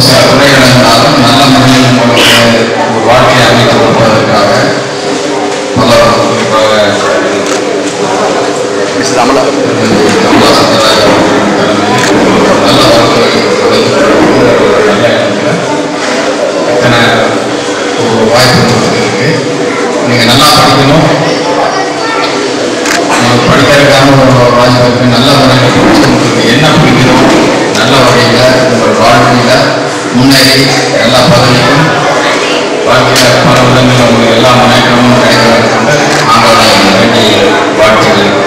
ஒரு சில குறைகள் இருந்தாலும் நல்ல முறையில் உங்களுக்கு ஒரு வாழ்க்கையை அமைத்து கொடுப்பதற்காக பல குறிப்பாக மிஸ்டர் அமலா கமலா சத்யராஜ் அவர்களின் தலைமையில் நல்ல நல்ல இடத்துல இத்தனை ஒரு வாய்ப்பு கொடுத்துருக்கு நீங்கள் நல்லா படிக்கணும் உங்களுக்கு படிக்கிறதுக்கான ஒரு வாய்ப்பு இருக்கு நல்ல முறையில் படிச்சு உங்களுக்கு என்ன பிடிக்கிறோம் நல்ல வகையில் உங்கள் வாழ்க்கையில் முன்னேறி எல்லா பதவிக்கும் வாழ்க்கையில் பல விதங்களில் உங்களுக்கு எல்லா முன்னேற்றமும் கிடைக்க வேண்டும் என்று ஆண்டவரை வேண்டி வாழ்த்துகிறேன்